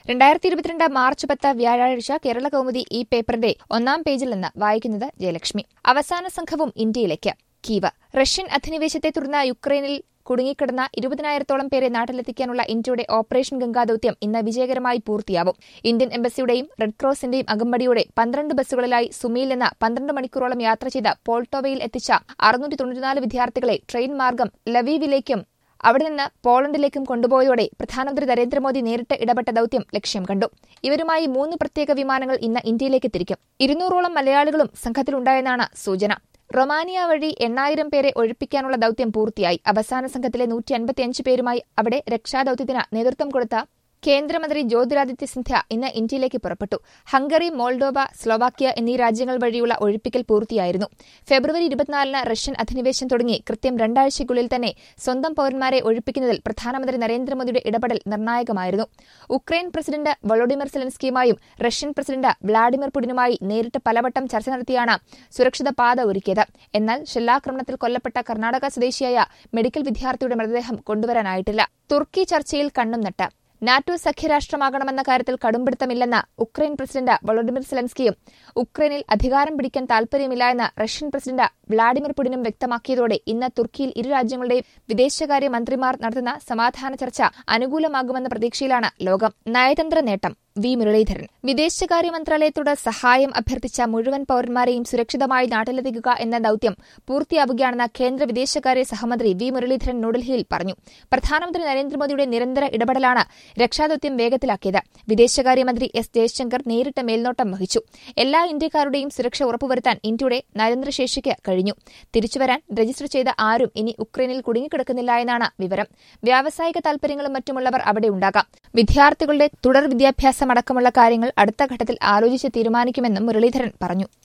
രണ്ടായിരത്തി ഇരുപത്തിരണ്ട് മാർച്ച് പത്ത് വ്യാഴാഴ്ച കേരള കൗമുദി ഈ പേപ്പറിന്റെ ഒന്നാം പേജിൽ നിന്ന് വായിക്കുന്നത് ജയലക്ഷ്മി അവസാന സംഘവും ഇന്ത്യയിലേക്ക് കീവ് റഷ്യൻ അധിനിവേശത്തെ തുടർന്ന് യുക്രൈനിൽ കുടുങ്ങിക്കിടന്ന ഇരുപതിനായിരത്തോളം പേരെ നാട്ടിലെത്തിക്കാനുള്ള ഇന്ത്യയുടെ ഓപ്പറേഷൻ ഗംഗാ ദൌത്യം ഇന്ന് വിജയകരമായി പൂർത്തിയാവും ഇന്ത്യൻ എംബസിയുടെയും റെഡ് ക്രോസിന്റെയും അകമ്പടിയോടെ പന്ത്രണ്ട് ബസ്സുകളിലായി സുമിയിൽ നിന്ന് പന്ത്രണ്ട് മണിക്കൂറോളം യാത്ര ചെയ്ത് പോൾട്ടോവയിൽ എത്തിച്ച അറുന്നൂറ്റി തൊണ്ണൂറ്റിനാല് വിദ്യാർത്ഥികളെ ട്രെയിൻ മാർഗം ലവീവിലേക്കും അവിടെ നിന്ന് പോളണ്ടിലേക്കും കൊണ്ടുപോയതോടെ പ്രധാനമന്ത്രി നരേന്ദ്രമോദി നേരിട്ട് ഇടപെട്ട ദൌത്യം ലക്ഷ്യം കണ്ടു ഇവരുമായി മൂന്ന് പ്രത്യേക വിമാനങ്ങൾ ഇന്ന് ഇന്ത്യയിലേക്ക് തിരിക്കും ഇരുന്നൂറോളം മലയാളികളും സംഘത്തിലുണ്ടായെന്നാണ് സൂചന റൊമാനിയ വഴി എണ്ണായിരം പേരെ ഒഴിപ്പിക്കാനുള്ള ദൌത്യം പൂർത്തിയായി അവസാന സംഘത്തിലെ നൂറ്റി അൻപത്തിയഞ്ച് പേരുമായി അവിടെ രക്ഷാദൌത്യത്തിന് നേതൃത്വം കൊടുത്ത കേന്ദ്രമന്ത്രി ജ്യോതിരാദിത്യ സിന്ധ്യ ഇന്ന് ഇന്ത്യയിലേക്ക് പുറപ്പെട്ടു ഹംഗറി മോൾഡോവ സ്ലോവാക്യ എന്നീ രാജ്യങ്ങൾ വഴിയുള്ള ഒഴിപ്പിക്കൽ പൂർത്തിയായിരുന്നു ഫെബ്രുവരി ഇരുപത്തിനാലിന് റഷ്യൻ അധിനിവേശം തുടങ്ങി കൃത്യം രണ്ടാഴ്ചയ്ക്കുള്ളിൽ തന്നെ സ്വന്തം പൌരന്മാരെ ഒഴിപ്പിക്കുന്നതിൽ പ്രധാനമന്ത്രി നരേന്ദ്രമോദിയുടെ ഇടപെടൽ നിർണായകമായിരുന്നു ഉക്രൈൻ പ്രസിഡന്റ് വളോഡിമിർ സെലൻസ്കിയുമായും റഷ്യൻ പ്രസിഡന്റ് വ്ളാഡിമിർ പുടിനുമായി നേരിട്ട് പലവട്ടം ചർച്ച നടത്തിയാണ് സുരക്ഷിത പാത ഒരുക്കിയത് എന്നാൽ ഷെല്ലാക്രമണത്തിൽ കൊല്ലപ്പെട്ട കർണാടക സ്വദേശിയായ മെഡിക്കൽ വിദ്യാർത്ഥിയുടെ മൃതദേഹം കൊണ്ടുവരാനായിട്ടില്ല തുർക്കി ചർച്ചയിൽ കണ്ണും നട്ട് നാറ്റോ സഖ്യരാഷ്ട്രമാകണമെന്ന കാര്യത്തിൽ കടുംപിടുത്തമില്ലെന്ന് ഉക്രൈൻ പ്രസിഡന്റ് വളോഡിമിർ സെലൻസ്കിയും ഉക്രൈനിൽ അധികാരം പിടിക്കാൻ താൽപര്യമില്ല എന്ന് റഷ്യൻ പ്രസിഡന്റ് വ്ളാഡിമിർ പുടിനും വ്യക്തമാക്കിയതോടെ ഇന്ന് തുർക്കിയിൽ ഇരു രാജ്യങ്ങളുടെയും വിദേശകാര്യ മന്ത്രിമാർ നടത്തുന്ന സമാധാന ചർച്ച അനുകൂലമാകുമെന്ന പ്രതീക്ഷയിലാണ് ലോകം നയതന്ത്ര നേട്ടം വി മുരളീധരൻ വിദേശകാര്യ മന്ത്രാലയത്തോട് സഹായം അഭ്യർത്ഥിച്ച മുഴുവൻ പൌരന്മാരെയും സുരക്ഷിതമായി നാട്ടിലെത്തിക്കുക എന്ന ദൌത്യം പൂർത്തിയാവുകയാണെന്ന് കേന്ദ്ര വിദേശകാര്യ സഹമന്ത്രി വി മുരളീധരൻ ന്യൂഡൽഹിയിൽ പറഞ്ഞു പ്രധാനമന്ത്രി നരേന്ദ്രമോദിയുടെ നിരന്തര ഇടപെടലാണ് രക്ഷാദൌത്യം വേഗത്തിലാക്കിയത് വിദേശകാര്യമന്ത്രി എസ് ജയശങ്കർ നേരിട്ട് മേൽനോട്ടം വഹിച്ചു എല്ലാ ഇന്ത്യക്കാരുടെയും സുരക്ഷ ഉറപ്പുവരുത്താൻ ഇന്ത്യയുടെ നയതന്ത്രശേഷിക്ക് കഴിഞ്ഞു തിരിച്ചുവരാൻ രജിസ്റ്റർ ചെയ്ത ആരും ഇനി ഉക്രൈനിൽ കുടുങ്ങിക്കിടക്കുന്നില്ല എന്നാണ് വിവരം വ്യാവസായിക താൽപര്യങ്ങളും മറ്റുമുള്ളവർ അവിടെ ഉണ്ടാകാം വിദ്യാർത്ഥികളുടെ തുടർ വിദ്യാഭ്യാസമടക്കമുള്ള കാര്യങ്ങൾ അടുത്ത ഘട്ടത്തിൽ ആലോചിച്ച് തീരുമാനിക്കുമെന്നും മുരളീധരൻ പറഞ്ഞു